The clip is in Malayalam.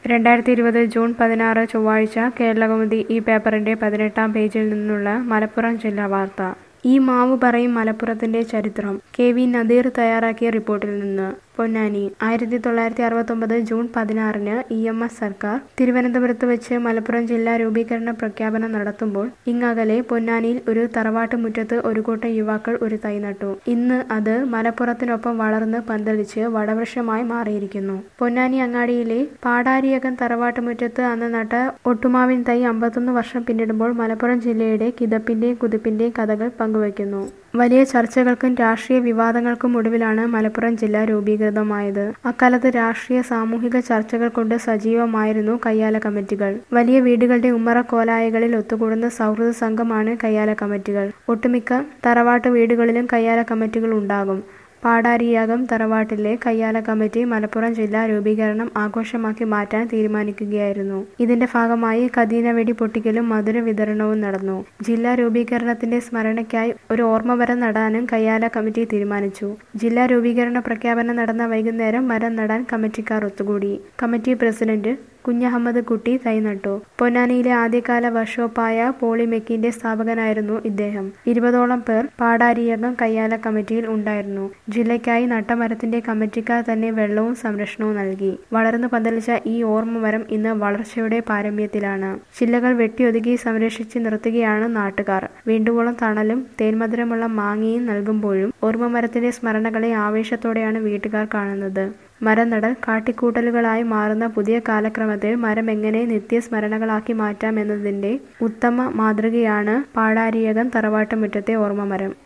രണ്ടായിരത്തി ഇരുപത് ജൂൺ പതിനാറ് ചൊവ്വാഴ്ച കേരളകൗമുദി ഈ പേപ്പറിന്റെ പതിനെട്ടാം പേജിൽ നിന്നുള്ള മലപ്പുറം ജില്ലാ വാർത്ത ഈ മാവ് പറയും മലപ്പുറത്തിന്റെ ചരിത്രം കെ വി നദീർ തയ്യാറാക്കിയ റിപ്പോർട്ടിൽ നിന്ന് പൊന്നാനി ആയിരത്തി തൊള്ളായിരത്തി അറുപത്തൊമ്പത് ജൂൺ പതിനാറിന് ഇ എം എസ് സർക്കാർ തിരുവനന്തപുരത്ത് വെച്ച് മലപ്പുറം ജില്ലാ രൂപീകരണ പ്രഖ്യാപനം നടത്തുമ്പോൾ ഇങ്ങകലെ പൊന്നാനിയിൽ ഒരു തറവാട്ട് മുറ്റത്ത് ഒരു കൂട്ടം യുവാക്കൾ ഒരു തൈ നട്ടു ഇന്ന് അത് മലപ്പുറത്തിനൊപ്പം വളർന്ന് പന്തലിച്ച് വടവൃക്ഷമായി മാറിയിരിക്കുന്നു പൊന്നാനി അങ്ങാടിയിലെ പാടാരിയകൻ തറവാട്ട് മുറ്റത്ത് അന്ന് നട്ട ഒട്ടുമാവിൻ തൈ അമ്പത്തൊന്ന് വർഷം പിന്നിടുമ്പോൾ മലപ്പുറം ജില്ലയുടെ കിതപ്പിന്റെയും കുതിപ്പിന്റെയും കഥകൾ പങ്കുവയ്ക്കുന്നു വലിയ ചർച്ചകൾക്കും രാഷ്ട്രീയ വിവാദങ്ങൾക്കും ഒടുവിലാണ് മലപ്പുറം ജില്ല രൂപീകൃതമായത് അക്കാലത്ത് രാഷ്ട്രീയ സാമൂഹിക ചർച്ചകൾ കൊണ്ട് സജീവമായിരുന്നു കയ്യാല കമ്മിറ്റികൾ വലിയ വീടുകളുടെ ഉമ്മറ കോലായകളിൽ ഒത്തുകൂടുന്ന സൗഹൃദ സംഘമാണ് കയ്യാല കമ്മിറ്റികൾ ഒട്ടുമിക്ക തറവാട്ട് വീടുകളിലും കയ്യാല കമ്മിറ്റികൾ ഉണ്ടാകും പാടാരിയാകം തറവാട്ടിലെ കയ്യാല കമ്മിറ്റി മലപ്പുറം ജില്ലാ രൂപീകരണം ആഘോഷമാക്കി മാറ്റാൻ തീരുമാനിക്കുകയായിരുന്നു ഇതിന്റെ ഭാഗമായി കദീന വെടി പൊട്ടിക്കലും മധുര വിതരണവും നടന്നു ജില്ലാ രൂപീകരണത്തിന്റെ സ്മരണയ്ക്കായി ഒരു ഓർമ്മമരം നടാനും കയ്യാല കമ്മിറ്റി തീരുമാനിച്ചു ജില്ലാ രൂപീകരണ പ്രഖ്യാപനം നടന്ന വൈകുന്നേരം മരം നടാൻ കമ്മിറ്റിക്കാർ ഒത്തുകൂടി കമ്മിറ്റി പ്രസിഡന്റ് കുഞ്ഞഹമ്മദ് കുട്ടി തൈ നട്ടു പൊന്നാനിയിലെ ആദ്യകാല വർക്ക്ഷോപ്പായ പോളിമെക്കിന്റെ സ്ഥാപകനായിരുന്നു ഇദ്ദേഹം ഇരുപതോളം പേർ പാടാരിയകം കയ്യാല കമ്മിറ്റിയിൽ ഉണ്ടായിരുന്നു ജില്ലയ്ക്കായി നട്ടമരത്തിന്റെ കമ്മിറ്റിക്കാർ തന്നെ വെള്ളവും സംരക്ഷണവും നൽകി വളർന്നു പന്തലിച്ച ഈ ഓർമ്മ മരം ഇന്ന് വളർച്ചയുടെ പാരമ്യത്തിലാണ് ചില്ലകൾ വെട്ടിയൊതുക്കി സംരക്ഷിച്ച് നിർത്തുകയാണ് നാട്ടുകാർ വീണ്ടുവോളം തണലും തേന്മധുരമുള്ള മാങ്ങയും നൽകുമ്പോഴും ഓർമ്മ മരത്തിന്റെ സ്മരണകളെ ആവേശത്തോടെയാണ് വീട്ടുകാർ കാണുന്നത് മരം നടൽ കാട്ടിക്കൂട്ടലുകളായി മാറുന്ന പുതിയ കാലക്രമത്തിൽ മരം എങ്ങനെ നിത്യസ്മരണകളാക്കി മാറ്റാം എന്നതിന്റെ ഉത്തമ മാതൃകയാണ് പാടാരിയകം തറവാട്ടുമുറ്റത്തെ ഓർമ്മ മരം